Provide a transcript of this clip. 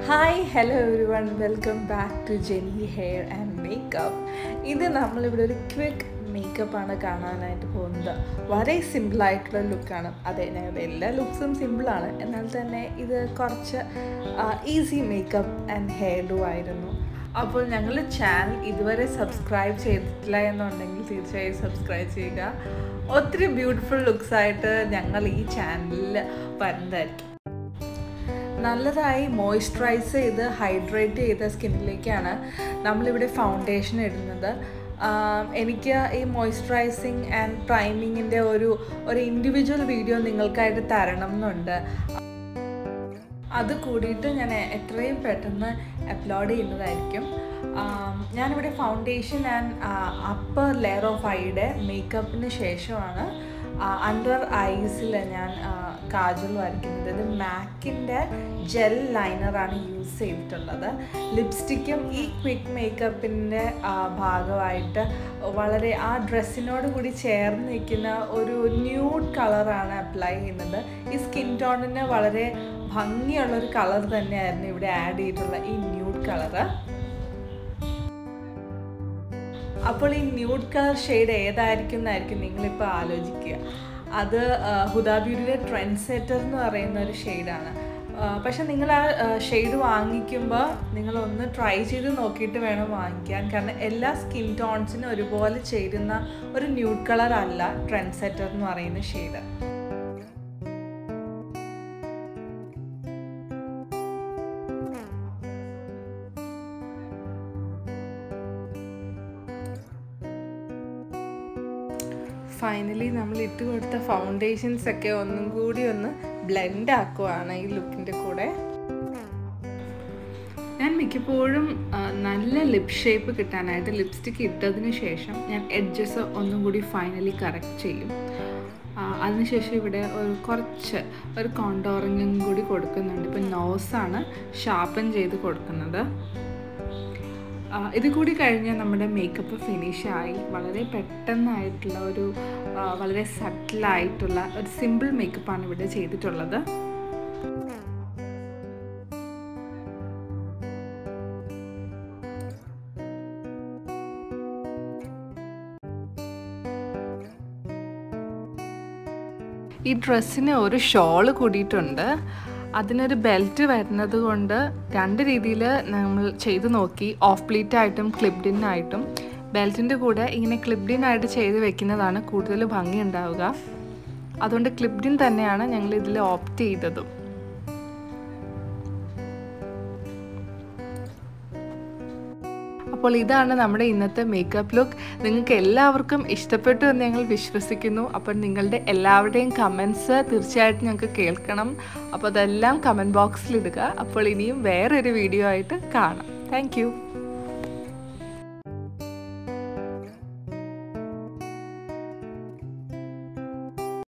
hi hello every one welcome back to Jeni hair and makeup ഇത് നമ്മളിവിടെ ഒരു quick മേക്കപ്പാണ് കാണാനായിട്ട് പോകുന്നത് വളരെ സിമ്പിളായിട്ടുള്ള ലുക്കാണ് അതെ ഞങ്ങളുടെ എല്ലാ ലുക്സും സിമ്പിളാണ് എന്നാൽ തന്നെ ഇത് കുറച്ച് easy makeup and hairdo ആയിരുന്നു അപ്പോൾ ഞങ്ങൾ ചാനൽ ഇതുവരെ സബ്സ്ക്രൈബ് ചെയ്തിട്ടില്ല എന്നുണ്ടെങ്കിൽ തീർച്ചയായും സബ്സ്ക്രൈബ് ചെയ്യുക ഒത്തിരി ബ്യൂട്ടിഫുൾ ലുക്സ് ആയിട്ട് ഞങ്ങൾ ഈ ചാനലിൽ വരുന്നതായിരിക്കും നല്ലതായി മോയ്സ്ചറൈസ് ചെയ്ത് ഹൈഡ്രേറ്റ് ചെയ്ത സ്കിന്നിലേക്കാണ് നമ്മളിവിടെ ഫൗണ്ടേഷൻ ഇടുന്നത് എനിക്ക് ഈ മോയ്സ്ചറൈസിങ് ആൻഡ് പ്രൈമിങ്ങിൻ്റെ ഒരു ഒരു ഇൻഡിവിജ്വൽ വീഡിയോ നിങ്ങൾക്കായിട്ട് തരണം എന്നുണ്ട് അത് കൂടിയിട്ട് ഞാൻ എത്രയും പെട്ടെന്ന് അപ്ലോഡ് ചെയ്യുന്നതായിരിക്കും ഞാനിവിടെ foundation and upper layer of ഐയുടെ മേക്കപ്പിന് ശേഷമാണ് അണ്ടർ ഐസിൽ ഞാൻ കാജൽ വരയ്ക്കുന്നത് ഇത് മാക്കിൻ്റെ ജെൽ ലൈനറാണ് യൂസ് ചെയ്തിട്ടുള്ളത് ലിപ്സ്റ്റിക്കും ഈ ക്വിക്ക് മേക്കപ്പിൻ്റെ ഭാഗമായിട്ട് വളരെ ആ ഡ്രസ്സിനോട് കൂടി ചേർന്ന് നിൽക്കുന്ന ഒരു ന്യൂഡ് കളറാണ് അപ്ലൈ ചെയ്യുന്നത് ഈ സ്കിൻ ടോണിന് വളരെ ഭംഗിയുള്ളൊരു കളർ തന്നെയായിരുന്നു ഇവിടെ ആഡ് ചെയ്തിട്ടുള്ള ഈ ന്യൂഡ് കളറ് അപ്പോൾ ഈ ന്യൂഡ് കളർ ഷെയ്ഡ് ഏതായിരിക്കും എന്നായിരിക്കും നിങ്ങളിപ്പോൾ ആലോചിക്കുക അത് ഹുദാ ബ്യൂട്ടിയുടെ ട്രെൻഡ് സെറ്റർ എന്ന് പറയുന്ന ഒരു ഷെയ്ഡാണ് പക്ഷെ നിങ്ങൾ ആ ഷെയ്ഡ് വാങ്ങിക്കുമ്പോൾ നിങ്ങളൊന്ന് ട്രൈ ചെയ്ത് നോക്കിയിട്ട് വേണം വാങ്ങിക്കാൻ കാരണം എല്ലാ സ്കിൻ ടോൺസിനും ഒരുപോലെ ചേരുന്ന ഒരു ന്യൂഡ് കളർ അല്ല ട്രെൻഡ് സെറ്റർ എന്ന് പറയുന്ന ഷെയ്ഡ് ഫൈനലി നമ്മൾ ഇട്ട് കൊടുത്ത ഫൗണ്ടേഷൻസ് ഒക്കെ ഒന്നും കൂടി ഒന്ന് ബ്ലെൻഡ് ആക്കുവാണ് ഈ ലുക്കിൻ്റെ കൂടെ ഞാൻ മിക്കപ്പോഴും നല്ല ലിപ് ഷേപ്പ് കിട്ടാനായിട്ട് ലിപ്സ്റ്റിക്ക് ഇട്ടതിന് ശേഷം ഞാൻ എഡ്ജസ് ഒന്നും കൂടി ഫൈനലി കറക്റ്റ് ചെയ്യും അതിനുശേഷം ഇവിടെ ഒരു കുറച്ച് ഒരു കോണ്ടോറിങ്ങും കൂടി കൊടുക്കുന്നുണ്ട് ഇപ്പം നോസാണ് ഷാർപ്പൻ ചെയ്ത് കൊടുക്കുന്നത് ഇത് കൂടി കഴിഞ്ഞാൽ നമ്മുടെ മേക്കപ്പ് ഫിനിഷായി വളരെ പെട്ടെന്നായിട്ടുള്ള ഒരു വളരെ സട്ടിലായിട്ടുള്ള ഒരു സിമ്പിൾ മേക്കപ്പാണ് ഇവിടെ ചെയ്തിട്ടുള്ളത് ഈ ഡ്രസ്സിന് ഒരു ഷോള് കൂടിയിട്ടുണ്ട് അതിനൊരു ബെൽറ്റ് വരുന്നത് കൊണ്ട് രണ്ട് രീതിയിൽ നമ്മൾ ചെയ്ത് നോക്കി ഓഫ് പ്ലീറ്റ് ആയിട്ടും ക്ലിപ്ഡിൻ ആയിട്ടും ബെൽറ്റിൻ്റെ കൂടെ ഇങ്ങനെ ക്ലിപ്ഡിൻ ആയിട്ട് ചെയ്ത് വെക്കുന്നതാണ് കൂടുതൽ ഭംഗി ഉണ്ടാവുക അതുകൊണ്ട് ക്ലിപ്ഡിൻ തന്നെയാണ് ഞങ്ങൾ ഇതിൽ ഓപ്റ്റ് ചെയ്തതും അപ്പോൾ ഇതാണ് നമ്മുടെ ഇന്നത്തെ മേക്കപ്പ് ലുക്ക് നിങ്ങൾക്ക് എല്ലാവർക്കും ഇഷ്ടപ്പെട്ടു എന്ന് ഞങ്ങൾ വിശ്വസിക്കുന്നു അപ്പോൾ നിങ്ങളുടെ എല്ലാവരുടെയും കമൻസ് തീർച്ചയായിട്ടും ഞങ്ങൾക്ക് കേൾക്കണം അപ്പോൾ അതെല്ലാം കമൻറ്റ് ബോക്സിൽ ഇടുക അപ്പോൾ ഇനിയും വേറൊരു വീഡിയോ ആയിട്ട് കാണാം താങ്ക്